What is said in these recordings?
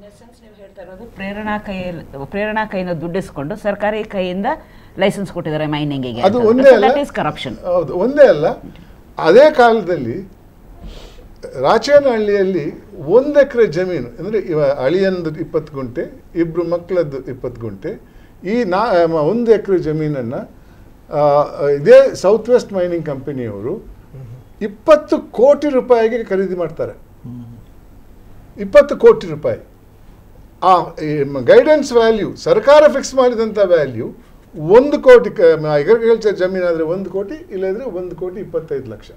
ನೀವು ಹೇಳ್ತಾ ಇರೋದು ಪ್ರೇರಣಾ ಕೈಯಲ್ಲಿ ಪ್ರೇರಣಾ ಕೈಯಿಂದ ದುಡ್ಡಿಸ್ಕೊಂಡು ಸರ್ಕಾರಿ ಕೈಯಿಂದ ಲೈಸೆನ್ಸ್ ಕೊಟ್ಟಿದ್ದಾರೆ ಮೈನಿಂಗಿಗೆ ಅದು ಒಂದೇ ಅಲ್ಲ ಇಸ್ ಕರಪ್ಷನ್ ಹೌದು ಒಂದೇ ಅಲ್ಲ ಅದೇ ಕಾಲದಲ್ಲಿ ರಾಚೇನಹಳ್ಳಿಯಲ್ಲಿ ಒಂದು ಎಕರೆ ಜಮೀನು ಅಂದರೆ ಇವ ಅಳಿಯಂದು ಇಪ್ಪತ್ತು ಗುಂಟೆ ಇಬ್ಬರು ಮಕ್ಕಳದ್ದು ಇಪ್ಪತ್ತು ಗುಂಟೆ ಈ ನಾ ಮ- ಒಂದು ಎಕರೆ ಜಮೀನನ್ನು ಇದೇ ಸೌತ್ ವೆಸ್ಟ್ ಮೈನಿಂಗ್ ಕಂಪನಿಯವರು ಇಪ್ಪತ್ತು ಕೋಟಿ ರೂಪಾಯಿಗೆ ಖರೀದಿ ಮಾಡ್ತಾರೆ ಇಪ್ಪತ್ತು ಕೋಟಿ ರೂಪಾಯಿ ಆ ಗೈಡೆನ್ಸ್ ವ್ಯಾಲ್ಯೂ ಸರ್ಕಾರ ಫಿಕ್ಸ್ ಮಾಡಿದಂಥ ವ್ಯಾಲ್ಯೂ ಒಂದು ಕೋಟಿ ಅಗ್ರಿಕಲ್ಚರ್ ಜಮೀನಾದರೆ ಒಂದು ಕೋಟಿ ಇಲ್ಲದ್ರೆ ಒಂದು ಕೋಟಿ ಇಪ್ಪತ್ತೈದು ಲಕ್ಷ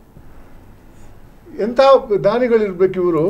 ಎಂಥ ದಾನಿಗಳಿರ್ಬೇಕು ಇವರು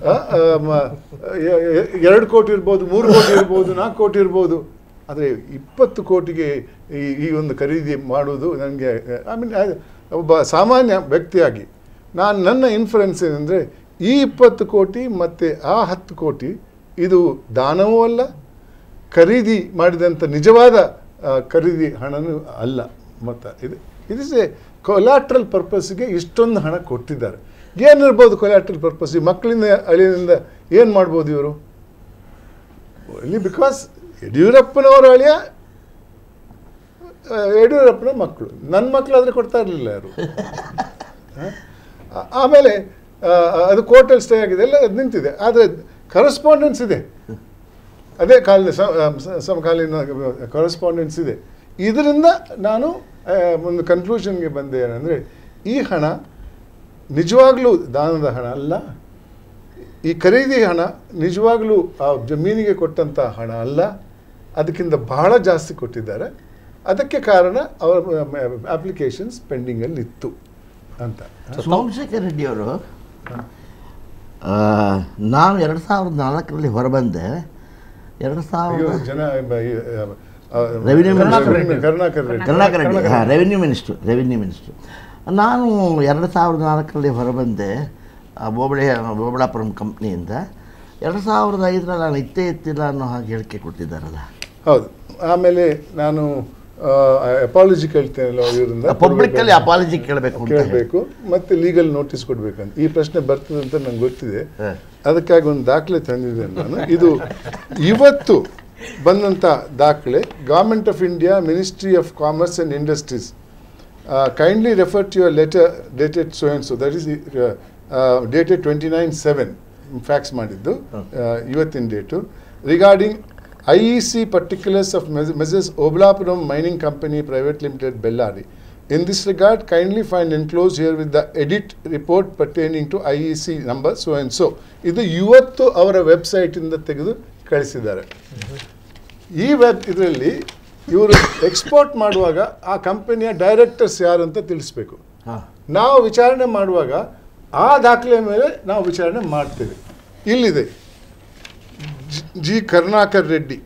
ಎರಡು ಕೋಟಿ ಇರ್ಬೋದು ಮೂರು ಕೋಟಿ ಇರ್ಬೋದು ನಾಲ್ಕು ಕೋಟಿ ಇರ್ಬೋದು ಆದರೆ ಇಪ್ಪತ್ತು ಕೋಟಿಗೆ ಈ ಈ ಒಂದು ಖರೀದಿ ಮಾಡುವುದು ನನಗೆ ಐ ಮೀನ್ ಒಬ್ಬ ಸಾಮಾನ್ಯ ವ್ಯಕ್ತಿಯಾಗಿ ನಾನು ನನ್ನ ಇನ್ಫ್ಲುಯೆನ್ಸ್ ಏನಂದರೆ ಈ ಇಪ್ಪತ್ತು ಕೋಟಿ ಮತ್ತು ಆ ಹತ್ತು ಕೋಟಿ ಇದು ದಾನವೂ ಅಲ್ಲ ಖರೀದಿ ಮಾಡಿದಂಥ ನಿಜವಾದ ಆ, ಖರೀದಿ ಹಣನೂ ಅಲ್ಲ ಮೊತ್ತ ಇದು ಇದು ಎ ಕೊಲ್ಯಾಟ್ರಲ್ ಪರ್ಪಸ್ಗೆ ಇಷ್ಟೊಂದು ಹಣ ಕೊಟ್ಟಿದ್ದಾರೆ ಏನಿರ್ಬೋದು ಕೊಲ್ಯಾಟ್ರಲ್ ಪರ್ಪಸ್ ಈ ಮಕ್ಕಳಿಂದ ಅಳಿಯಿಂದ ಏನು ಮಾಡ್ಬೋದು ಇವರು ಇಲ್ಲಿ ಬಿಕಾಸ್ ಯಡಿಯೂರಪ್ಪನವರ ಅಳಿಯ ಆ, ಯಡಿಯೂರಪ್ಪನ ಮಕ್ಕಳು ನನ್ನ ಮಕ್ಕಳಾದರೆ ಕೊಡ್ತಾ ಇರಲಿಲ್ಲ ಯಾರು ಆ- ಆಮೇಲೆ ಆ, ಅದು ಕೋರ್ಟಲ್ಲಿ ಸ್ಟೇ ಆಗಿದೆ ಎಲ್ಲ ಅದು ನಿಂತಿದೆ ಆದರೆ ಕರೆಸ್ಪಾಂಡೆನ್ಸ್ ಇದೆ ಅದೇ ಕಾಲಿನ ಸ- ಆ, ಸ- ಸಮಕಾಲೀನ ಕರೆಸ್ಪಾಂಡೆನ್ಸ್ ಇದೆ ಇದರಿಂದ ನಾನು ಆ, ಒಂದು ಕನ್ಕ್ಲೂಷನ್ಗೆ ಬಂದೆ ಏನಂದರೆ ಈ ಹಣ ನಿಜವಾಗ್ಲೂ ದಾನದ ಹಣ ಅಲ್ಲ ಈ ಖರೀದಿ ಹಣ ನಿಜವಾಗ್ಲೂ ಆ ಜಮೀನಿಗೆ ಕೊಟ್ಟಂಥ ಹಣ ಅಲ್ಲ ಅದಕ್ಕಿಂತ ಬಹಳ ಜಾಸ್ತಿ ಕೊಟ್ಟಿದ್ದಾರೆ ಅದಕ್ಕೆ ಕಾರಣ ಅವರ ಅಪ್ಲಿಕೇಶನ್ಸ್ ಪೆಂಡಿಂಗಲ್ಲಿ ಇತ್ತು ಅಂತ ಸೋಮಶೇಖರ್ ರೆಡ್ಡಿಯವರು ನಾನು ಎರಡು ಸಾವಿರದ ನಾಲ್ಕರಲ್ಲಿ ಹೊರಬಂದೆ ಎರಡು ಅಯ್ಯೋ, ಸಾವಿರದ ಜನ ಬ- ಈ, ಆ, ಆ, Revenue ಕರುಣಾಕರ್ Minister. ರೆಡ್ಡಿ. ಕರುಣಾಕರ್ ರೆಡ್ಡಿ. ಕರ್ನಾಟಕ ರೆಡ್ಡಿ ಹಾಂ ರೆವಿನ್ಯೂ ಮಿನಿಸ್ಟ್ರು ರೆವಿನ್ಯೂ ಮಿನಿಸ್ಟ್ರು ನಾನು ಎರಡು ಸಾವಿರದ ನಾಲ್ಕರಲ್ಲಿ ಹೊರಬಂದೆ ಆ ಬೋಬಳೆ ಬೋಬಳಾಪುರಂ ಕಂಪ್ನಿಯಿಂದ ಎರಡು ಸಾವಿರದ ಐದರಲ್ಲಿ ನಾನು ಇತ್ತೇ ಇತ್ತಿಲ್ಲ ಅನ್ನೋ ಹಾಗೆ ಹೇಳಿಕೆ ಕೊಟ್ಟಿದ್ದಾರಲ್ಲ ಹೌದು ಆಮೇಲೆ ನಾನು ಅಪಾಲಜಿ ಕೇಳ್ತೇನಲ್ಲ ಇವರಿಂದ ಪಬ್ಲಿಕ್ಕಲ್ಲಿ ಅಪಾಲಜಿ ಕೇಳಬೇಕು ಅಂತ ಹೇಳಿ. ಕೇಳಬೇಕು ಮತ್ತೆ ಲೀಗಲ್ ನೋಟಿಸ್ ಕೊಡ್ಬೇಕಂತ ಈ ಪ್ರಶ್ನೆ ಬರ್ತದೆ ಅಂತ ನಂಗೆ ಗೊತ್ತಿದೆ ಹ. ಅದಕ್ಕಾಗಿ ಒಂದು ದಾಖಲೆ ತಂದಿದ್ದೇನೆ ನಾನು ಇದು ಇವತ್ತು ಬಂದಂಥ ದಾಖಲೆ government of India ministry of commerce and industries kindly refer to your letter dated so and so that is dated twenty nine seven fax ಮಾಡಿದ್ದು ಆ, ಇವತ್ತಿನ date regarding I E C particulars of messrs Obulapuram mining company private limited Bellary In this regard, kindly find enclosed here with the edit report pertaining to IEC number so and so. ಇದು ಇವತ್ತು ಅವರ ವೆಬ್ಸೈಟಿಂದ ತೆಗೆದು ಕಳಿಸಿದ್ದಾರೆ ಈ web ಇದರಲ್ಲಿ ಇವರು export ಮಾಡುವಾಗ ಆ ಕಂಪನಿಯ ಡೈರೆಕ್ಟರ್ಸ್ ಯಾರು ಅಂತ ತಿಳಿಸ್ಬೇಕು ಹಾಂ ನಾವು ವಿಚಾರಣೆ ಮಾಡುವಾಗ ಆ ದಾಖಲೆ ಮೇಲೆ ನಾವು ವಿಚಾರಣೆ ಮಾಡ್ತೇವೆ ಇಲ್ಲಿದೆ ಜಿ- ಜಿ ಕರುಣಾಕರ್ ರೆಡ್ಡಿ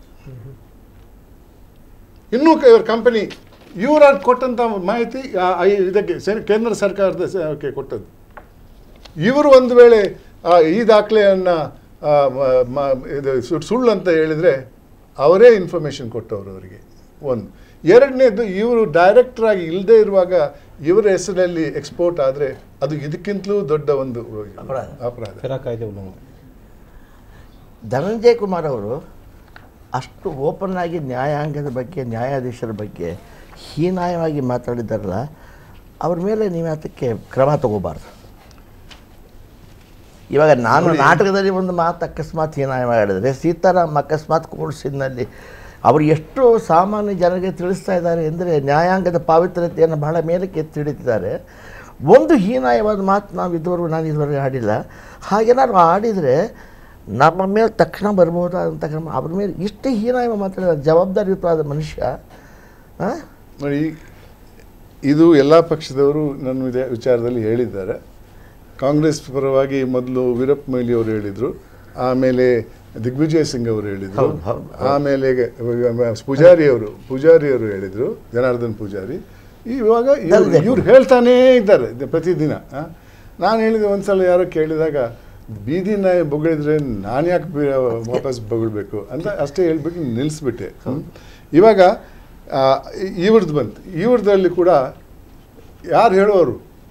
ಇನ್ನೂ ಕ- ಇವ್ರ ಕಂಪನಿ ಇವ್ರ ಕೊಟ್ಟಂಥ ಮಾಹಿತಿ ಆ- ಆ ಇದಕ್ಕೆ ಸೆ- ಕೇಂದ್ರ ಸರ್ಕಾರದ ಸ- ಕ್ಕೆ ಕೊಟ್ಟದ್ದು ಇವರು ಒಂದು ವೇಳೆ ಆ, ಈ ದಾಖಲೆಯನ್ನು ಇದು ಸು- ಸುಳ್ಳು ಅಂತ ಹೇಳಿದರೆ ಅವರೇ ಇನ್ಫಾರ್ಮೇಷನ್ ಕೊಟ್ಟವರು ಅವರಿಗೆ ಒಂದು ಎರಡನೇದು ಇವರು ಡೈರೆಕ್ಟರ್ ಆಗಿ ಇಲ್ಲದೆ ಇರುವಾಗ ಇವರ ಹೆಸರಲ್ಲಿ ಎಕ್ಸ್ಪೋರ್ಟ್ ಆದರೆ ಅದು ಇದಕ್ಕಿಂತಲೂ ದೊಡ್ಡ ಒಂದು ಅಪರಾಧ. ಅಪರಾಧ ಫೆರಾ ಕಾಯ್ದೆ ಉಲ್ಲಂಘನೆ ಧನಂಜಯ ಕುಮಾರ್ ಅವರು ಅಷ್ಟು ಓಪನ್ ಆಗಿ ನ್ಯಾಯಾಂಗದ ಬಗ್ಗೆ ನ್ಯಾಯಾಧೀಶರ ಬಗ್ಗೆ ಹೀನಾಯವಾಗಿ ಮಾತಾಡಿದಾರಲ್ಲ ಅವ್ರ ಮೇಲೆ ನೀವು ಅದಕ್ಕೆ ಕ್ರಮ ತಗೋಬಾರ್ದು ಇವಾಗ ನಾನು ನಾಟಕದಲ್ಲಿ ಒಂದು ಮಾತು ಅಕಸ್ಮಾತ್ ಹೀನಾಯ ಮಾಡಿದರೆ ಸೀತಾರಾಮ್ ಅಕಸ್ಮಾತ್ ಕೋರ್ಸಿನಲ್ಲಿ ಅವರು ಎಷ್ಟು ಸಾಮಾನ್ಯ ಜನರಿಗೆ ತಿಳಿಸ್ತಾ ಇದ್ದಾರೆ ಅಂದರೆ ನ್ಯಾಯಾಂಗದ ಪಾವಿತ್ರ್ಯತೆಯನ್ನು ಬಹಳ ಮೇಲಕ್ಕೆ ಎತ್ತಿ ಹಿಡಿತಿದ್ದಾರೆ ಒಂದು ಹೀನಾಯವಾದ ಮಾತು ನಾವು ಇದುವರೆಗೂ ನಾನು ಇದುವರೆಗೆ ಆಡಿಲ್ಲ ಹಾಗೇನಾದ್ರು ಆಡಿದರೆ ನಮ್ಮ ಮೇಲೆ ತಕ್ಷಣ ಬರ್ಬೋದಾದಂಥ ಕ್ರಮ ಅವ್ರ ಮೇಲೆ ಇಷ್ಟು ಹೀನಾಯ ಮಾತಾಡಿದ ಜವಾಬ್ದಾರಿಯುತವಾದ ಮನುಷ್ಯ ಆ? ನೋಡಿ ಇದು ಎಲ್ಲ ಪಕ್ಷದವರು ನನ್ನ ವಿಧ- ವಿಚಾರದಲ್ಲಿ ಹೇಳಿದ್ದಾರೆ ಕಾಂಗ್ರೆಸ್ ಪರವಾಗಿ ಮೊದಲು ವೀರಪ್ಪ ಮೊಯ್ಲಿ ಅವರು ಹೇಳಿದರು ಆಮೇಲೆ ದಿಗ್ವಿಜಯ್ ಸಿಂಗ್ ಅವರು ಹೇಳಿದರು ಹೌದು, ಹೌದು, ಆಮೇಲೆ ಪೂಜಾರಿ ಅವರು ಪೂಜಾರಿ ಅವರು ಹೇಳಿದರು ಜನಾರ್ದನ್ ಪೂಜಾರಿ ಇವಾಗ ಧನಂಜಯ ಇವ್ರು ಹೇಳ್ತಾನೇ ಇದ್ದಾರೆ ಇದು ಪ್ರತಿದಿನ ಆ? ನಾನು ಹೇಳಿದೆ ಒಂದ್ಸಲ ಯಾರೋ ಕೇಳಿದಾಗ ಬೀದಿ ನಾಯಿ ಬೊಗಳಿದ್ರೆ ನಾನು ಯಾಕೆ ಬಿ- ವಾಪಸ್ ಬೊಗಳ್ಬೇಕು ಅಂತ ಅಷ್ಟೇ ಹೇಳ್ಬಿಟ್ಟು ನಿಲ್ಲಿಸ್ಬಿಟ್ಟೆ ಹ್ಮ್. ಇವಾಗ ಆ, ಇ- ಇವ್ರದ್ದು ಬಂತು ಇವ್ರದ್ರಲ್ಲಿ ಕೂಡ ಯಾರು ಹೇಳೋರು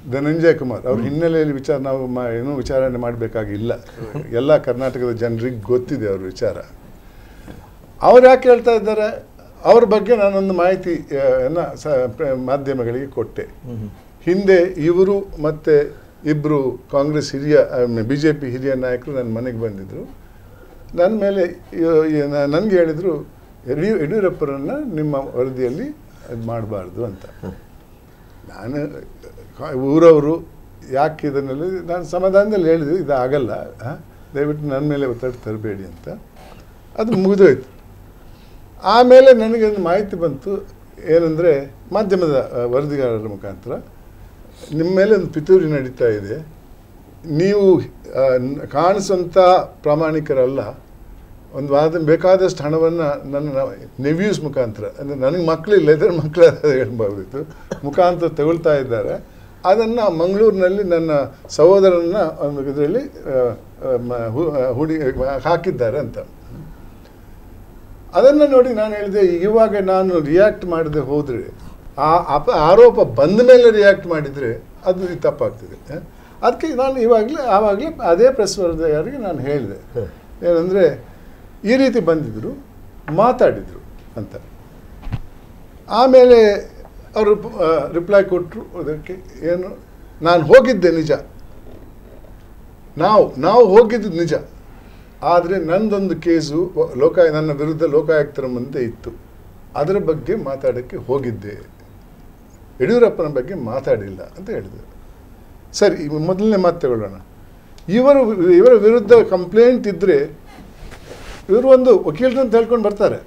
ಧನಂಜಯ ಕುಮಾರ್ ಅವ್ರ ಹಿನ್ನೆಲೆಯಲ್ಲಿ ವಿಚಾರ ನಾವು ಮ- ಏನೂ ವಿಚಾರಣೆ ಮಾಡಬೇಕಾಗಿಲ್ಲ ಎಲ್ಲ ಕರ್ನಾಟಕದ ಜನರಿಗೆ ಗೊತ್ತಿದೆ ಅವ್ರ ವಿಚಾರ ಅವ್ರು ಯಾಕೆ ಹೇಳ್ತಾ ಇದ್ದಾರೆ ಅವ್ರ ಬಗ್ಗೆ ನಾನೊಂದು ಮಾಹಿತಿ ಆ, ಅನ್ನ ಸ- ಪ್ರ- ಮಾಧ್ಯಮಗಳಿಗೆ ಕೊಟ್ಟೆ ಹಿಂದೆ ಇವರು ಮತ್ತೆ ಇಬ್ಬರು ಕಾಂಗ್ರೆಸ್ ಹಿರಿಯ ಬಿ ಜೆ ಪಿ ಹಿರಿಯ ನಾಯಕರು ನನ್ನ ಮನೆಗೆ ಬಂದಿದ್ದರು ನನ್ನ ಮೇಲೆ ನನಗೆ ಹೇಳಿದರು ಯಡಿಯೂ ಯಡಿಯೂರಪ್ಪರನ್ನು ನಿಮ್ಮ ವರದಿಯಲ್ಲಿ ಇದು ಮಾಡಬಾರ್ದು ಅಂತ ನಾನು ಕಾ- ಊರವರು ಯಾಕೆ ಇದನ್ನೆಲ್ಲ ನಾನು ಸಮಾಧಾನದಲ್ಲಿ ಹೇಳಿದೆ ಇದು ಆಗಲ್ಲ ಆ, ದಯವಿಟ್ಟು ನನ್ನ ಮೇಲೆ ಒತ್ತಡ ತರಬೇಡಿ ಅಂತ ಅದು ಮುಗಿದೋಯ್ತು ಆಮೇಲೆ ನನಗೆ ಒಂದು ಮಾಹಿತಿ ಬಂತು ಏನಂದರೆ ಮಾಧ್ಯಮದ ಆ, ವರದಿಗಾರರ ಮುಖಾಂತರ ನಿಮ್ಮ ಮೇಲೆ ಒಂದು ಪಿತೂರಿ ನಡೀತಾ ಇದೆ ನೀವು ಆ, ನ- ಕಾಣಿಸುವಂಥ ಪ್ರಾಮಾಣಿಕರಲ್ಲ ಒಂದು ವಾದ ಬೇಕಾದಷ್ಟು ಹಣವನ್ನು ನನ್ನ ನೆವ್ಯೂಸ್ ಮುಖಾಂತರ ಅಂದರೆ ನನಗೆ ಮಕ್ಕಳಿಲ್ಲ ಇದ್ರೆ ಮಕ್ಕಳ ಹೇಳ್ಬೋದಿತ್ತು ಮುಖಾಂತರ ತಗೊಳ್ತಾ ಇದ್ದಾರೆ ಅದನ್ನು ಮಂಗಳೂರಿನಲ್ಲಿ ನನ್ನ ಸಹೋದರನ ಒಂದು ಇದರಲ್ಲಿ ಹುಡಿ ಹಾಕಿದ್ದಾರೆ ಅಂತ ಅದನ್ನು ನೋಡಿ ನಾನು ಹೇಳಿದೆ ಇವಾಗ ನಾನು ರಿಯಾಕ್ಟ್ ಮಾಡದೆ ಹೋದರೆ ಆ ಅಪ ಆರೋಪ ಬಂದ ಮೇಲೆ ರಿಯಾಕ್ಟ್ ಮಾಡಿದರೆ ಅದು ತಪ್ಪಾಗ್ತದೆ ಆ? ಅದಕ್ಕೆ ನಾನು ಇವಾಗಲೇ ಆವಾಗಲೇ ಅದೇ ಪ್ರೆಸ್ ವರದಿಗಾರರಿಗೆ ನಾನು ಹೇಳಿದೆ ಏನಂದರೆ ಈ ರೀತಿ ಬಂದಿದ್ದರು ಮಾತಾಡಿದರು ಅಂತ ಆಮೇಲೆ ಅವರು ರಿಪ್ಲೈ ಕೊಟ್ಟರು ಅದಕ್ಕೆ ಏನು ನಾನು ಹೋಗಿದ್ದೆ ನಿಜ ನಾವು ನಾವು ಹೋಗಿದ್ದು ನಿಜ ಆದರೆ ನಂದೊಂದು ಕೇಸು ಲೋಕ ನನ್ನ ವಿರುದ್ಧ ಲೋಕಾಯುಕ್ತರ ಮುಂದೆ ಇತ್ತು ಅದರ ಬಗ್ಗೆ ಮಾತಾಡೋಕ್ಕೆ ಹೋಗಿದ್ದೆ ಯಡಿಯೂರಪ್ಪನ ಬಗ್ಗೆ ಮಾತಾಡಿಲ್ಲ ಅಂತ ಹೇಳಿದರು ಸರಿ ಇವ ಮೊದಲನೇ ಮಾತು ತಗೊಳ್ಳೋಣ ಇವರು ಇವರ ವಿರುದ್ಧ ಕಂಪ್ಲೇಂಟ್ ಇದ್ದರೆ ಇವರು ಒಂದು ವಕೀಲರನ್ನು ಹೇಳ್ಕೊಂಡು ಬರ್ತಾರೆ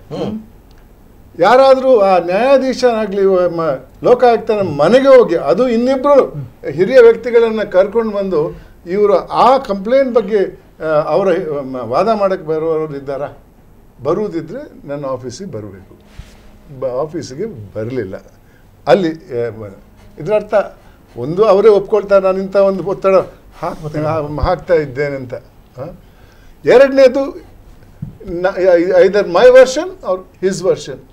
ಯಾರಾದರೂ ಆ ನ್ಯಾಯಾಧೀಶನಾಗಲಿ ಲೋಕಾಯುಕ್ತನ ಮನೆಗೆ ಹೋಗಿ ಅದು ಇನ್ನಿಬ್ಬರು ಹಿರಿಯ ವ್ಯಕ್ತಿಗಳನ್ನು ಕರ್ಕೊಂಡು ಬಂದು ಇವರು ಆ ಕಂಪ್ಲೇಂಟ್ ಬಗ್ಗೆ ಆ, ಅವರ ಮ, ವಾದ ಮಾಡೋಕ್ಕೆ ಬರುವವರು ಇದ್ದಾರಾ ಬರುವುದಿದ್ರೆ ನನ್ನ ಆಫೀಸಿಗೆ ಬರಬೇಕು ಬ ಆಫೀಸಿಗೆ ಬರಲಿಲ್ಲ ಅಲ್ಲಿ ಆ, ಬ- ಇದರ ಅರ್ಥ ಒಂದು ಅವರೇ ಒಪ್ಕೊಳ್ತಾರೆ ನಾನು ಇಂಥ ಒಂದು ಒತ್ತಡ ಹಾಕ್ ಹಾಕ್ತಾ ಇದ್ದೇನೆ ಅಂತ ಆ? ಎರಡನೇದು ಐದರ್ ಮೈ ವರ್ಷನ್ ಅವ್ರ ಹಿಸ್ ವರ್ಷನ್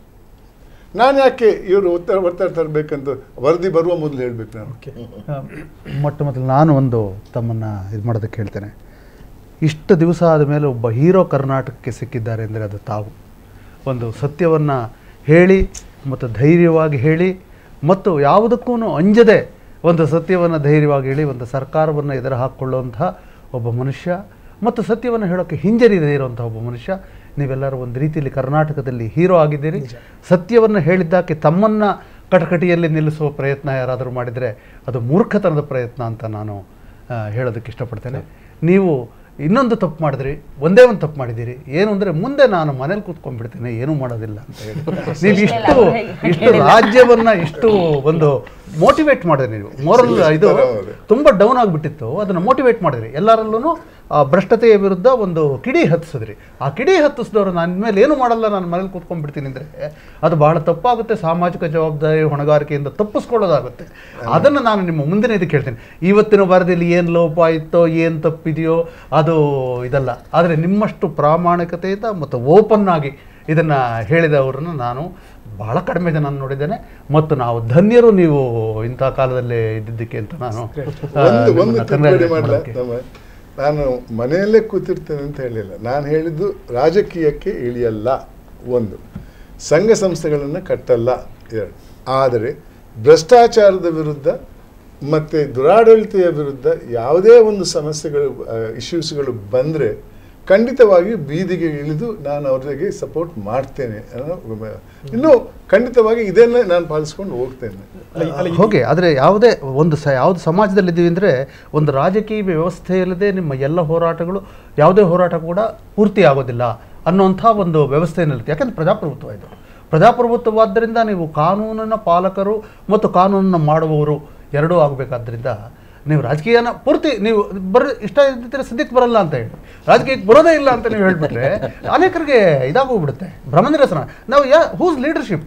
ನಾನು ಯಾಕೆ ಇವರು ಒತ್ತಡ ಒತ್ತಡ ತರಬೇಕಂತ ವರದಿ ಬರುವ ಮೊದಲು ಹೇಳ್ಬೇಕು ನಾನು ಆ, ಮೊಟ್ಟ ಮೊದಲು ನಾನು ಒಂದು ತಮ್ಮನ್ನು ಇದು ಮಾಡೋದಕ್ಕೆ ಹೇಳ್ತೇನೆ ಇಷ್ಟು ದಿವಸ ಆದ ಮೇಲೆ ಒಬ್ಬ ಹೀರೋ ಕರ್ನಾಟಕಕ್ಕೆ ಸಿಕ್ಕಿದ್ದಾರೆ ಅಂದರೆ ಅದು ತಾವು ಒಂದು ಸತ್ಯವನ್ನು ಹೇಳಿ ಮತ್ತು ಧೈರ್ಯವಾಗಿ ಹೇಳಿ ಮತ್ತು ಯಾವುದಕ್ಕೂ ಅಂಜದೆ ಒಂದು ಸತ್ಯವನ್ನು ಧೈರ್ಯವಾಗಿ ಹೇಳಿ ಒಂದು ಸರ್ಕಾರವನ್ನು ಎದುರು ಹಾಕ್ಕೊಳ್ಳುವಂತಹ ಒಬ್ಬ ಮನುಷ್ಯ ಮತ್ತು ಸತ್ಯವನ್ನು ಹೇಳೋಕ್ಕೆ ಹಿಂಜರಿದೇ ಇರುವಂಥ ಒಬ್ಬ ಮನುಷ್ಯ ನೀವೆಲ್ಲರೂ ಒಂದು ರೀತಿಯಲ್ಲಿ ಕರ್ನಾಟಕದಲ್ಲಿ ಹೀರೋ ಆಗಿದ್ದೀರಿ ಸತ್ಯವನ್ನು ಹೇಳಿದ್ದಕ್ಕೆ ತಮ್ಮನ್ನು ಕಟಕಟಿಯಲ್ಲಿ ನಿಲ್ಲಿಸುವ ಪ್ರಯತ್ನ ಯಾರಾದರೂ ಮಾಡಿದರೆ ಅದು ಮೂರ್ಖತನದ ಪ್ರಯತ್ನ ಅಂತ ನಾನು ಆ, ಹೇಳೋದಕ್ಕೆ ಇಷ್ಟಪಡ್ತೇನೆ ನೀವು ಇನ್ನೊಂದು ತಪ್ಪು ಮಾಡಿದ್ರಿ ಒಂದೇ ಒಂದು ತಪ್ಪು ಮಾಡಿದ್ದೀರಿ ಏನು ಅಂದರೆ ಮುಂದೆ ನಾನು ಮನೇಲಿ ಕೂತ್ಕೊಂಡ್ಬಿಡ್ತೇನೆ ಏನೂ ಮಾಡೋದಿಲ್ಲ ಅಂತ ಹೇಳಿ ನೀವು ಇಷ್ಟು ಇಷ್ಟು ರಾಜ್ಯವನ್ನ ಇಷ್ಟು ಒಂದು ಮೋಟಿವೇಟ್ ಮಾಡಿದ್ರಿ ನೀವು ಮೋರಲ್ ಇದು ತುಂಬ ಡೌನ್ ಆಗಿಬಿಟ್ಟಿತ್ತು ಅದನ್ನು ಮೋಟಿವೇಟ್ ಮಾಡಿದ್ರಿ ಎಲ್ಲರಲ್ಲೂ ಆ ಭ್ರಷ್ಟತೆಯ ವಿರುದ್ಧ ಒಂದು ಕಿಡಿ ಹತ್ತಿಸಿದ್ರಿ ಆ ಕಿಡಿ ಹತ್ತಿಸಿದವರು ನಾನು ಇನ್ಮೇಲೆ ಏನು ಮಾಡಲ್ಲ ನಾನು ಮನೇಲಿ ಕೂತ್ಕೊಂಡ್ಬಿಡ್ತೀನಿ ಅಂದರೆ ಅದು ಬಹಳ ತಪ್ಪಾಗುತ್ತೆ ಸಾಮಾಜಿಕ ಜವಾಬ್ದಾರಿ ಹೊಣೆಗಾರಿಕೆಯಿಂದ ತಪ್ಪಿಸ್ಕೊಳ್ಳೋದಾಗುತ್ತೆ ಅದನ್ನು ನಾನು ನಿಮ್ಮ ಮುಂದಿನ ಇದಕ್ಕೆ ಹೇಳ್ತೀನಿ ಇವತ್ತಿನ ವರದಿಯಲ್ಲಿ ಏನು ಲೋಪ ಇತ್ತೋ ಏನು ತಪ್ಪಿದೆಯೋ ಅದು ಇದಲ್ಲ ಆದರೆ ನಿಮ್ಮಷ್ಟು ಪ್ರಾಮಾಣಿಕತೆಯಿಂದ ಮತ್ತು ಓಪನ್ ಆಗಿ ಇದನ್ನು ಹೇಳಿದವರನ್ನು ನಾನು ಬಹಳ ಕಡಿಮೆ ಜನ ನೋಡಿದ್ದೇನೆ ಮತ್ತು ನಾವು ಧನ್ಯರು ನೀವು ಇಂಥ ಕಾಲದಲ್ಲೇ ಇದ್ದಿದ್ದಕ್ಕೆ ಅಂತ ನಾನು ಆ, ಒಂದು ಒಂದು ನಿಮ್ಮನ್ನ ತಿದ್ದುಪಡಿ congratulate ಮಾಡಲ ಮಾಡೋದಕ್ಕೆ. ನಮ್ಮ ನಾನು ಮನೆಯಲ್ಲೇ ಕೂತಿರ್ತೇನೆ ಅಂತ ಹೇಳಿಲ್ಲ ನಾನು ಹೇಳಿದ್ದು ರಾಜಕೀಯಕ್ಕೆ ಇಳಿಯಲ್ಲ ಒಂದು ಸಂಘ ಸಂಸ್ಥೆಗಳನ್ನು ಕಟ್ಟಲ್ಲ ಎರಡು ಆದರೆ ಭ್ರಷ್ಟಾಚಾರದ ವಿರುದ್ಧ ಮತ್ತು ದುರಾಡಳಿತೆಯ ವಿರುದ್ಧ ಯಾವುದೇ ಒಂದು ಸಮಸ್ಯೆಗಳು ಇಶ್ಯೂಸ್ಗಳು ಬಂದರೆ ಖಂಡಿತವಾಗಿ ಬೀದಿಗೆ ಇಳಿದು ನಾನು ಅವರಿಗೆ ಸಪೋರ್ಟ್ ಮಾಡ್ತೇನೆ ಅನ್ನೋ ಇನ್ನೂ ಖಂಡಿತವಾಗಿ ಇದನ್ನೇ ನಾನು ಪಾಲಿಸ್ಕೊಂಡು ಹೋಗ್ತೇನೆ ಹೋಗಿ ಆದರೆ ಯಾವುದೇ ಒಂದು ಸ ಯಾವುದು ಸಮಾಜದಲ್ಲಿದ್ದೀವಿ ಅಂದರೆ ಒಂದು ರಾಜಕೀಯ ವ್ಯವಸ್ಥೆ ಇಲ್ಲದೆ ನಿಮ್ಮ ಎಲ್ಲ ಹೋರಾಟಗಳು ಯಾವುದೇ ಹೋರಾಟ ಕೂಡ ಪೂರ್ತಿ ಆಗೋದಿಲ್ಲ ಅನ್ನುವಂಥ ಒಂದು ವ್ಯವಸ್ಥೆಯಲ್ಲಿರುತ್ತೆ ಯಾಕಂದ್ರೆ ಪ್ರಜಾಪ್ರಭುತ್ವ ಇದು ಪ್ರಜಾಪ್ರಭುತ್ವವಾದ್ದರಿಂದ ನೀವು ಕಾನೂನಿನ ಪಾಲಕರು ಮತ್ತು ಕಾನೂನನ್ನು ಮಾಡುವವರು ಎರಡೂ ಆಗಬೇಕಾದ್ರಿಂದ ನೀವು ರಾಜಕೀಯನ ಪೂರ್ತಿ ನೀವು ಬರ ಇಷ್ಟ ಇದ್ದಿದ್ರೆ ಸದ್ಯಕ್ಕೆ ಬರಲ್ಲ ಅಂತ ಹೇಳಿ ರಾಜಕೀಯಕ್ಕೆ ಬರೋದೇ ಇಲ್ಲ ಅಂತ ನೀವು ಹೇಳ್ಬಿಟ್ರೆ ಅನೇಕರಿಗೆ ಇದಾಗೋಗ್ಬಿಡುತ್ತೆ ಭ್ರಮನಿರಸನ ನಾವು ಯಾ ಹೂಸ್ ಲೀಡರ್ಶಿಪ್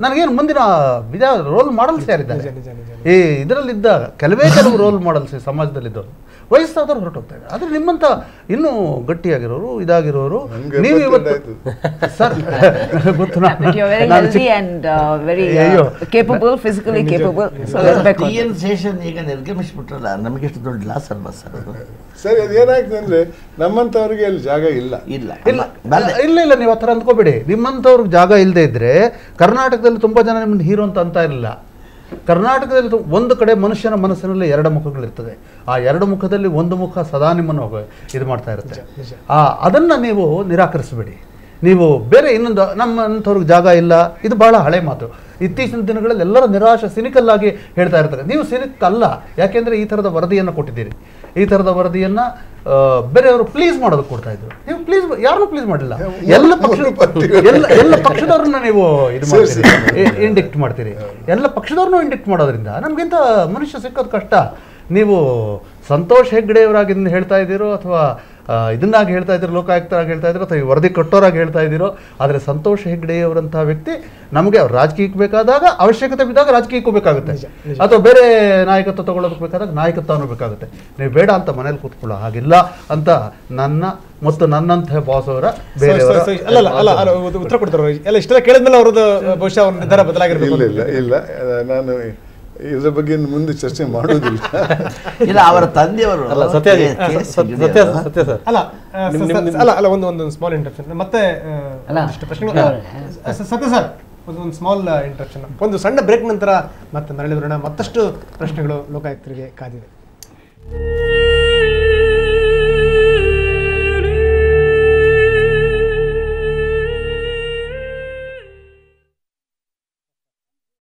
ನನಗೇನು ಮುಂದಿನ ವಿಧ ರೋಲ್ ಮಾಡಲ್ಸ್ ಯಾರಿದ್ದಾರೆ ನಿಜ, ನಿಜ, ನಿಜ. ಈ ಇದರಲ್ಲಿದ್ದ ಕೆಲವೇ ಕೆಲವು ರೋಲ್ ಮಾಡಲ್ಸ್ ಸಮಾಜದಲ್ಲಿದ್ದವರು ವಯಸ್ಸಾದವ್ರು ಹೊರಟೋಗ್ತಾರೆ ಆದ್ರೆ ನಿಮ್ಮಂತ ಇನ್ನೂ ಗಟ್ಟಿಯಾಗಿರೋರು ಇದಾಗಿರೋರು ನಮ್ಗೆ ನೀವು ಇವತ್ತು ಎಪ್ಪತ್ತೆರಡು ಸರ್ ಗೊತ್ತು But you're very ನಾನು healthy ಚಿಕ್ಕ- and uh, very ಅಯ್ಯೋ. uh, capable, physically capable. So ಇರ್ಬೇಕು ಟಿ ಅಂತ. ಎನ್ ಶೇಷನ್ ಈಗ ನಿರ್ಗಮಿಸ್ಬಿಟ್ರಲ್ಲ ನಮಗೆ ಎಷ್ಟು ದೊಡ್ಡ ಲಾಸ್ ಅಲ್ವಾ ಸರ್ ಅದು ಸರಿ ಅದು ಏನಾಗ್ತದೆ ಅಂದ್ರೆ ನಮ್ಮಂಥವ್ರಿಗೆ ಅಲ್ಲಿ ಜಾಗ ಇಲ್ಲ ಇಲ್ಲ ಇಲ್ಲ ಬಲ್ಲೆ. ಇಲ್ಲ ಇಲ್ಲ ನೀವು ಆ ಥರ ಅಂದ್ಕೋಬೇಡಿ ನಿಮ್ಮಂಥವ್ರಿಗೆ ಜಾಗ ಇಲ್ಲದೆ ಇದ್ರೆ ಕರ್ನಾಟಕದಲ್ಲಿ ತುಂಬಾ ಜನ ನಿಮ್ಮನ್ನ ಹೀರೋ ಅಂತ ಅಂತ ಇರಲಿಲ್ಲ ಕರ್ನಾಟಕದಲ್ಲಿ ತು- ಒಂದು ಕಡೆ ಮನುಷ್ಯನ ಮನಸ್ಸಿನಲ್ಲಿ ಎರಡು ಮುಖಗಳಿರ್ತದೆ ಆ ಎರಡು ಮುಖದಲ್ಲಿ ಒಂದು ಮುಖ ಸದಾ ನಿಮ್ಮನ್ನು ಹೋಗ- ಇದು ಮಾಡ್ತಾ ಇರುತ್ತೆ ಆ ಅದನ್ನ ನೀವು ನಿರಾಕರಿಸಬೇಡಿ ನೀವು ಬೇರೆ ಇನ್ನೊಂದು ನಮ್ಮಂಥವ್ರಿಗೆ ಜಾಗ ಇಲ್ಲ ಇದು ಬಹಳ ಹಳೆ ಮಾತು ಇತ್ತೀಚಿನ ದಿನಗಳಲ್ಲಿ ಎಲ್ಲರ ನಿರಾಶ ಸಿನಿಕಲ್ ಆಗಿ ಹೇಳ್ತಾ ಇರ್ತಾರೆ ನೀವು ಸಿನಿಕ್ ಅಲ್ಲ ಯಾಕೆಂದ್ರೆ ಈ ಥರದ ವರದಿಯನ್ನು ಕೊಟ್ಟಿದ್ದೀರಿ ಈ ಥರದ ವರದಿಯನ್ನ ಆ, ಬೇರೆಯವರು ಪ್ಲೀಸ್ ಮಾಡೋದಕ್ಕೆ ಕೊಡ್ತಾ ಇದ್ರು ನೀವು ಪ್ಲೀಸ್ ಯಾರನ್ನೂ ಪ್ಲೀಸ್ ಮಾಡಿಲ್ಲ ಎಲ್ಲ ಪಕ್ಷ ಎಲ್ಲ ಎಲ್ಲ ಪಕ್ಷದವ್ರನ್ನ ನೀವು ಇದು ಮಾಡ್ತೀರಿ ಇಂಡಿಕ್ಟ್ ಮಾಡ್ತೀರಿ ಎಲ್ಲ ಪಕ್ಷದವ್ರನ್ನೂ ಇಂಡಿಕ್ಟ್ ಮಾಡೋದ್ರಿಂದ ನಮ್ಗಿಂತ ಮನುಷ್ಯ ಸಿಕ್ಕೋದು ಕಷ್ಟ ನೀವು ಸಂತೋಷ್ ಹೆಗ್ಡೆಯವರಾಗಿ ಇದನ್ನ ಹೇಳ್ತಾ ಇದ್ದೀರೋ ಅಥವಾ ಆ, ಇದನ್ನಾಗಿ ಹೇಳ್ತಾ ಇದ್ದೀರೋ ಲೋಕಾಯುಕ್ತರಾಗಿ ಹೇಳ್ತಾ ಇದ್ದೀರೋ ಅಥವಾ ಈ ವರದಿ ಕಟ್ಟೋರಾಗಿ ಹೇಳ್ತಾ ಇದ್ದೀರೋ ಆದರೆ ಸಂತೋಷ್ ಹೆಗ್ಡೆಯವರಂತಹ ವ್ಯಕ್ತಿ ನಮಗೆ ಅವ್ರು ರಾಜಕೀಯಕ್ಕೆ ಬೇಕಾದಾಗ ಅವಶ್ಯಕತೆ ಬಿದ್ದಾಗ ರಾಜಕೀಯಕ್ಕೆ ಹೋಗ್ಬೇಕಾಗುತ್ತೆ ಅಥವಾ ಬೇರೆ ನಾಯಕತ್ವ ತಗೊಳ್ಳೋದಕ್ಕೆ ಬೇಕಾದಾಗ ನಾಯಕತ್ವನೂ ಬೇಕಾಗುತ್ತೆ ನೀವು ಬೇಡ ಅಂತ ಮನೇಲಿ ಕೂತ್ಕೊಳ್ಳೋ ಹಾಗಿಲ್ಲ ಅಂತ ನನ್ನ ಮತ್ತು ನನ್ನಂತಹ ಬಾಸ್ ಅವರ ಬೇರೆಯವರ So, so, so, ಅಲ್ಲ ಅಲ್ಲ ಅಲ್ಲ ಅಲ್ಲ ಉ- ಉತ್ತರ ಕೊಡ್ತಾರೆ ಅವ್ರು. ಎಲ್ಲ ಇಷ್ಟೆಲ್ಲ ಕೇಳಿದ್ಮೇಲೆ ಅವ್ರದ್ದು ಬಹುಶಃ ಅವ್ರ ನಿರ್ಧಾರ ಬದಲಾಗಿರ್ಬೇಕು ಇಲ್ಲ ಅಂತ. ಇಲ್ಲ ಇಲ್ಲ ಆ, ನಾನು ಇದ್ರ ಬಗ್ಗೆ ಇನ್ನು ಮುಂದೆ ಚರ್ಚೆ ಮಾಡುವುದಿಲ್ಲ ಇಲ್ಲ ಅವರ ತಂದೆಯವರು ಅಲ್ಲ ಸತ್ಯ ಕೆ- ಕೆ- ಸತ್ಯ ಸಿಗಡಿ ಸತ್ಯ ಅವರು. ಸತ್ಯ ಸರ್ ಅಲ್ಲ ಆ, ನಿಮ್- ಸ- ನಿಮ್- ಸ- ನಿಮ್- ಅಲ್ಲ ಅಲ್ಲ ಒಂದು ಒಂದು ಸ್ಮಾಲ್ ಇಂಟರ್ಪ್ಷನ್ ಮತ್ತೆ ಆ, ಅಲ್ಲ. ಒಂದಿಷ್ಟು ಪ್ರಶ್ನೆಗಳು ಆ, ಸ- ಸತ್ಯ ಸರ್ ಒಂದು ಒಂದು ಸ್ಮಾಲ್ ಇಂಟರ್ಪ್ಷನ್ ಒಂದು ಸಣ್ಣ ಬ್ರೇಕ್ ನಂತರ ಮತ್ತೆ ಮರಳಿ ಬರೋಣ ಮತ್ತಷ್ಟು ಪ್ರಶ್ನೆಗಳು ಲೋಕಾಯುಕ್ತರಿಗೆ ಕಾದಿದೆ